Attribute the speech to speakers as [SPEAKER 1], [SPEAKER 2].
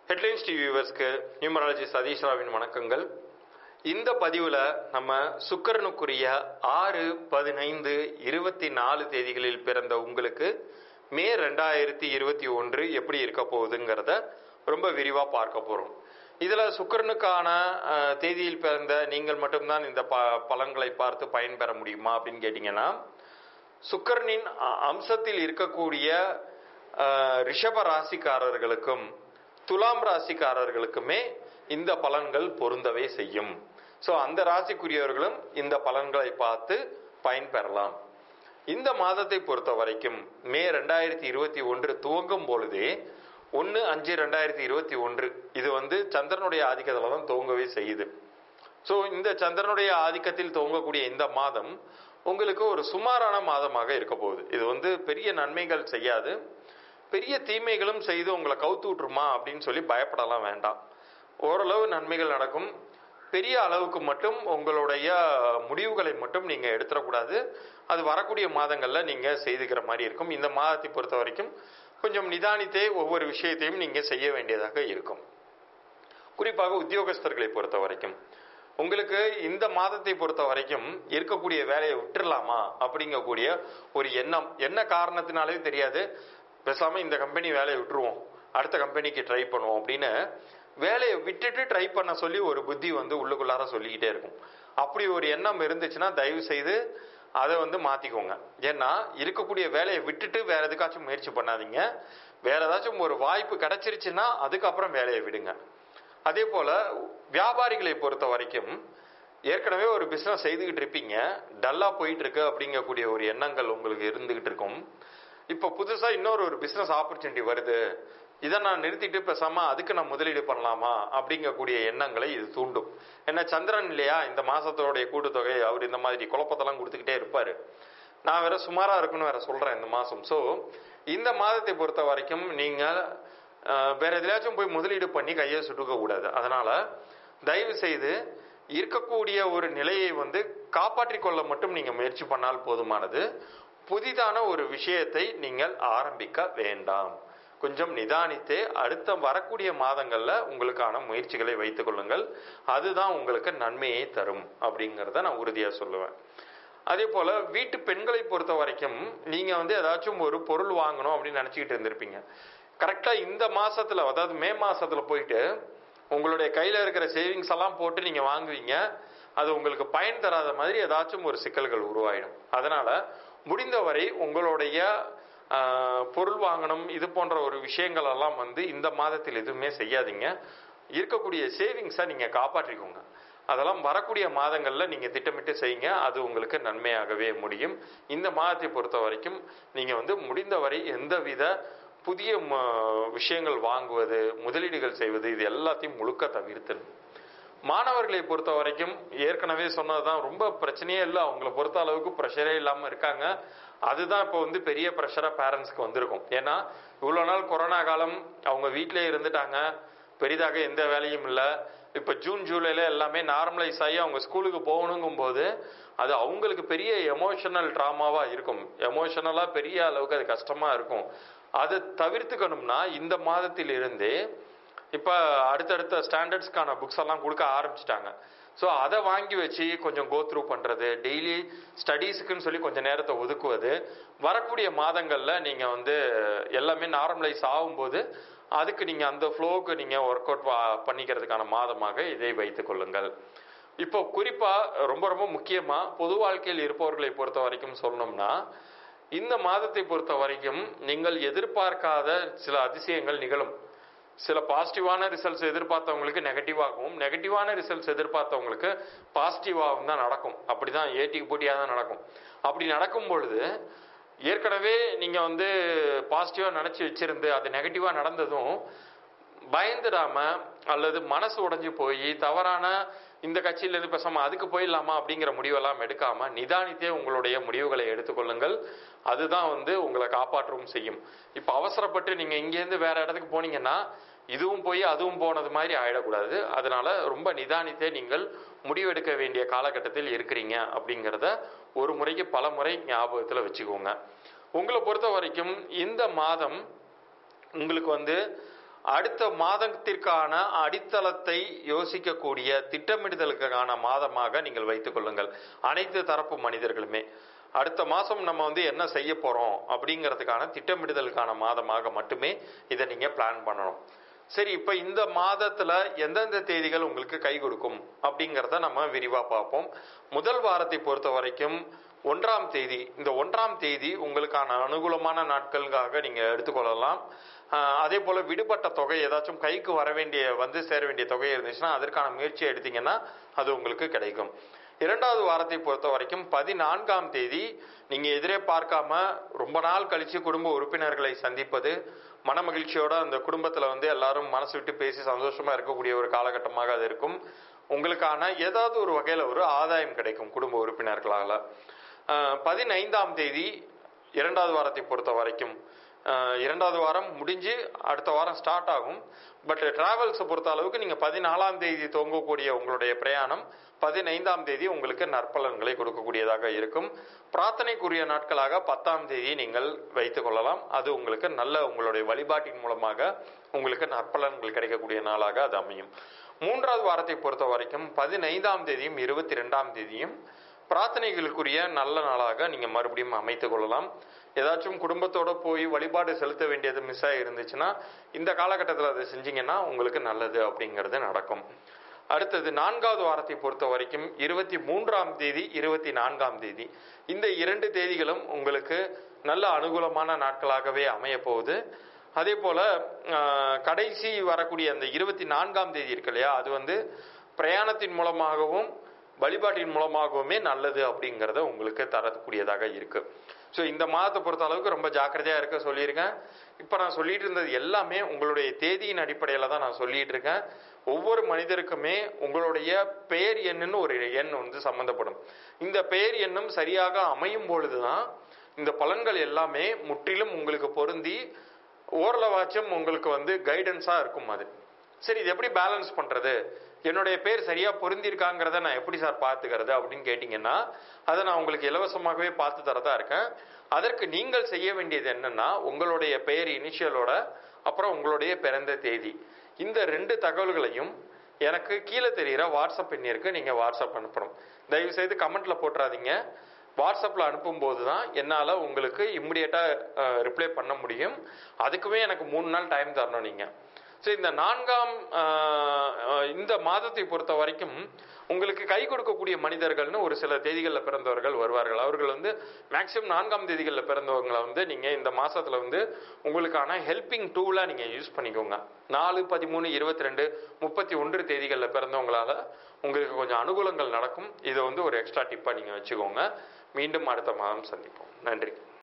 [SPEAKER 1] headlines TV வியூவர்ஸ்க்கு numerology Sathish ராவின் வணக்கங்கள் இந்த பதிவில் நம்ம சுக்கரனுக்குரிய ஆறு பதினைந்து இருபத்தி நாலு தேதிகளில் பிறந்த உங்களுக்கு மே ரெண்டாயிரத்தி இருபத்தி ஒன்று எப்படி இருக்க போகுதுங்கிறத ரொம்ப விரிவாக பார்க்க போகிறோம் இதில் சுக்கரனுக்கான அஹ், தேதியில் பிறந்த நீங்கள் மட்டும்தான் இந்த ப பலன்களை பார்த்து பயன்பெற முடியுமா அப்படின்னு கேட்டிங்கன்னா சுக்கரனின் அ- அம்சத்தில் இருக்கக்கூடிய அஹ், ரிஷப ராசிக்காரர்களுக்கும் துலாம் ராசிக்காரர்களுக்குமே இந்த பலன்கள் பொருந்தவே செய்யும் ஸோ அந்த ராசிக்குரியவர்களும் இந்த பலன்களை பார்த்து பயன்பெறலாம் இந்த மாதத்தை பொறுத்த வரைக்கும் மே ரெண்டாயிரத்தி இருபத்தி ஒன்று துவங்கும் பொழுதே ஒன்று அஞ்சு ரெண்டாயிரத்தி இருபத்தி ஒன்று இது வந்து சந்திரனுடைய ஆதிக்கத்தில் தான் துவங்கவே செய்யுது ஸோ இந்த சந்திரனுடைய ஆதிக்கத்தில் துவங்கக்கூடிய இந்த மாதம் உங்களுக்கு ஒரு சுமாரான மாதமாக இருக்க போகுது இது வந்து பெரிய நன்மைகள் செய்யாது பெரிய தீமைகளும் செய்து உங்களை கவுத்து விட்டுருமா அப்படின்னு சொல்லி பயப்படலாம் வேண்டாம் ஓரளவு நன்மைகள் நடக்கும் பெரிய அளவுக்கு மட்டும் உங்களுடைய முடிவுகளை மட்டும் நீங்கள் எடுத்துடக்கூடாது அது வரக்கூடிய மாதங்களில் நீங்கள் செய்துக்கிற மாதிரி இருக்கும் இந்த மாதத்தை பொறுத்த வரைக்கும் கொஞ்சம் நிதானித்தே ஒவ்வொரு விஷயத்தையும் நீங்கள் செய்ய வேண்டியதாக இருக்கும் குறிப்பாக உத்தியோகஸ்தர்களை பொறுத்த வரைக்கும் உங்களுக்கு இந்த மாதத்தை பொறுத்த வரைக்கும் இருக்கக்கூடிய வேலையை விட்டுறலாமா அப்படிங்கக்கூடிய ஒரு எண்ணம் என்ன காரணத்தினாலே தெரியாது பேசாம இந்த கம்பெனி வேலையை விட்டுருவோம் அடுத்த கம்பெனிக்கு ட்ரை பண்ணுவோம் அப்படின்னு வேலையை விட்டுட்டு ட்ரை பண்ண சொல்லி ஒரு புத்தி வந்து உள்ளுக்குள்ளார சொல்லிக்கிட்டே இருக்கும் அப்படி ஒரு எண்ணம் இருந்துச்சுன்னா தயவு செய்து அதை வந்து மாத்திக்கோங்க ஏன்னா இருக்கக்கூடிய வேலையை விட்டுட்டு வேற எதுக்காச்சும் முயற்சி பண்ணாதீங்க வேற ஏதாச்சும் ஒரு வாய்ப்பு கிடைச்சிருச்சுன்னா அதுக்கப்புறம் வேலையை விடுங்க அதே போல வியாபாரிகளை பொறுத்த வரைக்கும் ஏற்கனவே ஒரு பிசினஸ் செய்துக்கிட்டு இருப்பீங்க டல்லா போயிட்டு இருக்கு அப்படிங்கக்கூடிய ஒரு எண்ணங்கள் உங்களுக்கு இருந்துகிட்டு இருக்கும் இப்போ புதுசா இன்னொரு ஒரு பிசினஸ் ஆப்பர்ச்சுனிட்டி வருது இதை நான் நிறுத்திட்டு பேசாம அதுக்கு நான் முதலீடு பண்ணலாமா அப்படிங்கக்கூடிய எண்ணங்களை இது தூண்டும் ஏன்னா சந்திரன் இல்லையா இந்த மாசத்தோடைய கூட்டுத்தொகை அவர் இந்த மாதிரி குழப்பத்தெல்லாம் கொடுத்துக்கிட்டே இருப்பாரு நான் வேற சுமாரா இருக்குன்னு வேற சொல்றேன் இந்த மாசம் ஸோ இந்த மாதத்தை பொறுத்த வரைக்கும் நீங்க அஹ், வேற எதுலயாச்சும் போய் முதலீடு பண்ணி கையை சுட்டுக்க கூடாது அதனால தயவு செய்து இருக்கக்கூடிய ஒரு நிலையை வந்து காப்பாற்றிக் கொள்ள மட்டும் நீங்க முயற்சி பண்ணால் போதுமானது புதிதான ஒரு விஷயத்தை நீங்கள் ஆரம்பிக்க வேண்டாம் கொஞ்சம் நிதானித்து அடுத்த வரக்கூடிய மாதங்கள்ல உங்களுக்கான முயற்சிகளை வைத்துக் கொள்ளுங்கள் அதுதான் உங்களுக்கு நன்மையை தரும் அப்படிங்கிறத நான் உறுதியா சொல்லுவேன் அதே போல வீட்டு பெண்களை பொறுத்த வரைக்கும் நீங்க வந்து ஏதாச்சும் ஒரு பொருள் வாங்கணும் அப்படின்னு நினைச்சுக்கிட்டு இருந்திருப்பீங்க கரெக்டா இந்த மாசத்துல அதாவது மே மாசத்துல போயிட்டு உங்களுடைய கையில இருக்கிற சேவிங்ஸ் எல்லாம் போட்டு நீங்க வாங்குவீங்க அது உங்களுக்கு பயன் தராத மாதிரி ஏதாச்சும் ஒரு சிக்கல்கள் உருவாயிடும் அதனால முடிந்தவரை உங்களுடைய ஆஹ், பொருள் வாங்கணும் இது போன்ற ஒரு விஷயங்கள் எல்லாம் வந்து இந்த மாதத்தில் எதுவுமே செய்யாதீங்க இருக்கக்கூடிய சேவிங்ஸை நீங்க காப்பாற்றிக்கோங்க அதெல்லாம் வரக்கூடிய மாதங்கள்ல நீங்க திட்டமிட்டு செய்யுங்க அது உங்களுக்கு நன்மையாகவே முடியும் இந்த மாதத்தை பொறுத்த வரைக்கும் நீங்க வந்து முடிந்தவரை எந்தவித புதிய ம- விஷயங்கள் வாங்குவது முதலீடுகள் செய்வது இது எல்லாத்தையும் முழுக்க தவிர்த்தணும் மாணவர்களை பொறுத்த வரைக்கும் ஏற்கனவே சொன்னதுதான் ரொம்ப பிரச்சனையே இல்லை அவங்கள பொறுத்த அளவுக்கு ப்ரெஷரே இல்லாம இருக்காங்க அதுதான் இப்போ வந்து பெரிய ப்ரெஷரா பேரண்ட்ஸ்க்கு வந்திருக்கும் ஏன்னா இவ்வளவு நாள் கொரோனா காலம் அவங்க வீட்டிலே இருந்துட்டாங்க பெரிதாக எந்த வேலையும் இல்லை இப்போ ஜூன் ஜூலைல எல்லாமே நார்மலைஸ் ஆகி அவங்க ஸ்கூலுக்கு போகணுங்கும் போது அது அவங்களுக்கு பெரிய எமோஷனல் ட்ராமாவா இருக்கும் எமோஷனலா பெரிய அளவுக்கு அது கஷ்டமா இருக்கும் அதை தவிர்த்துக்கணும்னா இந்த மாதத்தில் இருந்தே இப்போ அடுத்தடுத்த ஸ்டாண்டர்ட்ஸ்க்கான புக்ஸ் எல்லாம் கொடுக்க ஆரம்பிச்சிட்டாங்க ஸோ அதை வாங்கி வச்சு கொஞ்சம் கோ த்ரூ பண்ணுறது டெய்லி ஸ்டடீஸுக்குன்னு சொல்லி கொஞ்சம் நேரத்தை ஒதுக்குவது வரக்கூடிய மாதங்களில் நீங்கள் வந்து எல்லாமே நார்மலைஸ் ஆகும்போது அதுக்கு நீங்கள் அந்த ஃப்ளோவுக்கு நீங்கள் ஒர்க் அவுட் பண்ணிக்கிறதுக்கான மாதமாக இதை வைத்துக் கொள்ளுங்கள் இப்போ குறிப்பாக ரொம்ப ரொம்ப முக்கியமாக பொது வாழ்க்கையில் இருப்பவர்களை பொறுத்த வரைக்கும் சொல்லணும்னா இந்த மாதத்தை பொறுத்த வரைக்கும் நீங்கள் எதிர்பார்க்காத சில அதிசயங்கள் நிகழும் சில பாசிட்டிவான ரிசல்ட்ஸ் எதிர்பார்த்தவங்களுக்கு நெகட்டிவாகவும் நெகட்டிவான ரிசல்ட்ஸ் எதிர்பார்த்தவங்களுக்கு பாசிட்டிவாகவும் தான் நடக்கும் அப்படிதான் ஏட்டிக்கு போட்டியாக தான் நடக்கும் அப்படி நடக்கும் பொழுது ஏற்கனவே நீங்க வந்து பாசிட்டிவா நினைச்சு வச்சிருந்து அது நெகட்டிவா நடந்ததும் பயந்துடாம அல்லது மனசு உடைஞ்சு போய் தவறான இந்த கட்சியில இருந்து பேசாம அதுக்கு போயிடலாமா அப்படிங்கிற முடிவெல்லாம் எடுக்காம நிதானித்தே உங்களுடைய முடிவுகளை எடுத்துக்கொள்ளுங்கள் அதுதான் வந்து உங்களை காப்பாற்றவும் செய்யும் இப்ப அவசரப்பட்டு நீங்க இங்கேருந்து வேற இடத்துக்கு போனீங்கன்னா இதுவும் போய் அதுவும் போனது மாதிரி ஆயிடக்கூடாது அதனால ரொம்ப நிதானித்தே நீங்கள் முடிவெடுக்க வேண்டிய காலகட்டத்தில் இருக்கிறீங்க அப்படிங்கிறத ஒரு முறைக்கு பல முறை ஞாபகத்துல வச்சுக்கோங்க உங்களை பொறுத்த வரைக்கும் இந்த மாதம் உங்களுக்கு வந்து அடுத்த மாதத்திற்கான அடித்தளத்தை யோசிக்கக்கூடிய திட்டமிடுதலுக்கான மாதமாக நீங்கள் வைத்துக் கொள்ளுங்கள் அனைத்து தரப்பு மனிதர்களுமே அடுத்த மாதம் நம்ம வந்து என்ன செய்ய போகிறோம் அப்படிங்கிறதுக்கான திட்டமிடுதலுக்கான மாதமாக மட்டுமே இதை நீங்கள் பிளான் பண்ணணும் சரி இப்போ இந்த மாதத்தில் எந்தெந்த தேதிகள் உங்களுக்கு கை கொடுக்கும் அப்படிங்கிறத நம்ம விரிவாக பார்ப்போம் முதல் வாரத்தை பொறுத்த வரைக்கும் ஒன்றாம் தேதி இந்த ஒன்றாம் தேதி உங்களுக்கான அனுகூலமான நாட்களுக்காக நீங்கள் எடுத்துக்கொள்ளலாம் ஆஹ் அதே போல் விடுபட்ட தொகை ஏதாச்சும் கைக்கு வர வேண்டிய வந்து சேர வேண்டிய தொகை இருந்துச்சுன்னா அதற்கான முயற்சி எடுத்தீங்கன்னா அது உங்களுக்கு கிடைக்கும் இரண்டாவது வாரத்தை பொறுத்த வரைக்கும் பதினான்காம் தேதி நீங்க எதிரே பார்க்காம ரொம்ப நாள் கழிச்சு குடும்ப உறுப்பினர்களை சந்திப்பது மன மகிழ்ச்சியோட அந்த குடும்பத்துல வந்து எல்லாரும் மனசு விட்டு பேசி சந்தோஷமா இருக்கக்கூடிய ஒரு காலகட்டமாக அது இருக்கும் உங்களுக்கான ஏதாவது ஒரு வகையில ஒரு ஆதாயம் கிடைக்கும் குடும்ப உறுப்பினர்களால ஆஹ் பதினைந்தாம் தேதி இரண்டாவது வாரத்தை பொறுத்த வரைக்கும் ஆஹ் இரண்டாவது வாரம் முடிஞ்சு அடுத்த வாரம் ஸ்டார்ட் ஆகும் பட் டிராவல்ஸை பொறுத்த அளவுக்கு நீங்கள் பதினாலாம் தேதி துவங்கக்கூடிய உங்களுடைய பிரயாணம் பதினைந்தாம் தேதி உங்களுக்கு நற்பலன்களை கொடுக்கக்கூடியதாக இருக்கும் பிரார்த்தனைக்குரிய நாட்களாக பத்தாம் தேதி நீங்கள் வைத்துக் கொள்ளலாம் அது உங்களுக்கு நல்ல உங்களுடைய வழிபாட்டின் மூலமாக உங்களுக்கு நற்பலன்கள் கிடைக்கக்கூடிய நாளாக அது அமையும் மூன்றாவது வாரத்தை பொறுத்த வரைக்கும் பதினைந்தாம் தேதியும் இருபத்தி ரெண்டாம் தேதியும் பிரார்த்தனைகளுக்குரிய நல்ல நாளாக நீங்கள் மறுபடியும் அமைத்துக் கொள்ளலாம் ஏதாச்சும் குடும்பத்தோட போய் வழிபாடு செலுத்த வேண்டியது மிஸ் ஆகி இருந்துச்சுன்னா இந்த காலகட்டத்தில் அதை செஞ்சீங்கன்னா உங்களுக்கு நல்லது அப்படிங்கிறது நடக்கும் அடுத்தது நான்காவது வாரத்தை பொறுத்த வரைக்கும் இருபத்தி மூன்றாம் தேதி இருபத்தி நான்காம் தேதி இந்த இரண்டு தேதிகளும் உங்களுக்கு நல்ல அனுகூலமான நாட்களாகவே அமைய போகுது அதே போல ஆஹ், கடைசி வரக்கூடிய அந்த இருபத்தி நான்காம் தேதி இருக்கு இல்லையா அது வந்து பிரயாணத்தின் மூலமாகவும் வழிபாட்டின் மூலமாகவுமே நல்லது அப்படிங்கிறத உங்களுக்கு தரக்கூடியதாக இருக்கு ஸோ இந்த மாதத்தை பொறுத்த அளவுக்கு ரொம்ப ஜாக்கிரதையாக இருக்க சொல்லியிருக்கேன் இப்போ நான் சொல்லிட்டு இருந்தது எல்லாமே உங்களுடைய தேதியின் அடிப்படையில் தான் நான் சொல்லிட்டு இருக்கேன் ஒவ்வொரு மனிதருக்குமே உங்களுடைய பெயர் எண்ணுன்னு ஒரு எண் வந்து சம்மந்தப்படும் இந்த பெயர் எண்ணும் சரியாக அமையும் பொழுது தான் இந்த பலன்கள் எல்லாமே முற்றிலும் உங்களுக்கு பொருந்தி ஓரளவாச்சும் உங்களுக்கு வந்து கைடன்ஸாக இருக்கும் அது சரி இது எப்படி பேலன்ஸ் பண்ணுறது என்னுடைய பேர் சரியா பொருந்திருக்காங்கிறத நான் எப்படி சார் பார்த்துக்கிறது அப்படின்னு கேட்டிங்கன்னா அதை நான் உங்களுக்கு இலவசமாகவே பார்த்து தரதா இருக்கேன் அதற்கு நீங்கள் செய்ய வேண்டியது என்னன்னா உங்களுடைய பெயர் இனிஷியலோட அப்புறம் உங்களுடைய பிறந்த தேதி இந்த ரெண்டு தகவல்களையும் எனக்கு கீழே தெரிகிற வாட்ஸ்அப் எண்ணிற்கு நீங்கள் வாட்ஸ்அப் அனுப்பணும் தயவு செய்து கமெண்ட்ல போட்டுறாதீங்க வாட்ஸ்அப்பில் அனுப்பும்போது தான் என்னால் உங்களுக்கு இம்மிடியட்டாக ரிப்ளை பண்ண முடியும் அதுக்குமே எனக்கு மூணு நாள் டைம் தரணும் நீங்கள் ஸோ இந்த நான்காம் ஆஹ், ஆஹ், இந்த மாதத்தை பொறுத்த வரைக்கும் உங்களுக்கு கை கொடுக்கக்கூடிய மனிதர்கள்னு ஒரு சில தேதிகளில் பிறந்தவர்கள் வருவார்கள் அவர்கள் வந்து மேக்சிமம் நான்காம் தேதிகளில் பிறந்தவங்களை வந்து நீங்கள் இந்த மாசத்துல வந்து உங்களுக்கான ஹெல்பிங் டூலாக நீங்கள் யூஸ் பண்ணிக்கோங்க நாலு பதிமூணு இருபத்தி ரெண்டு முப்பத்தி ஒன்று தேதிகளில் பிறந்தவங்களால உங்களுக்கு கொஞ்சம் அனுகூலங்கள் நடக்கும் இதை வந்து ஒரு எக்ஸ்ட்ரா டிப்பாக நீங்கள் வச்சுக்கோங்க மீண்டும் அடுத்த மாதம் சந்திப்போம் நன்றி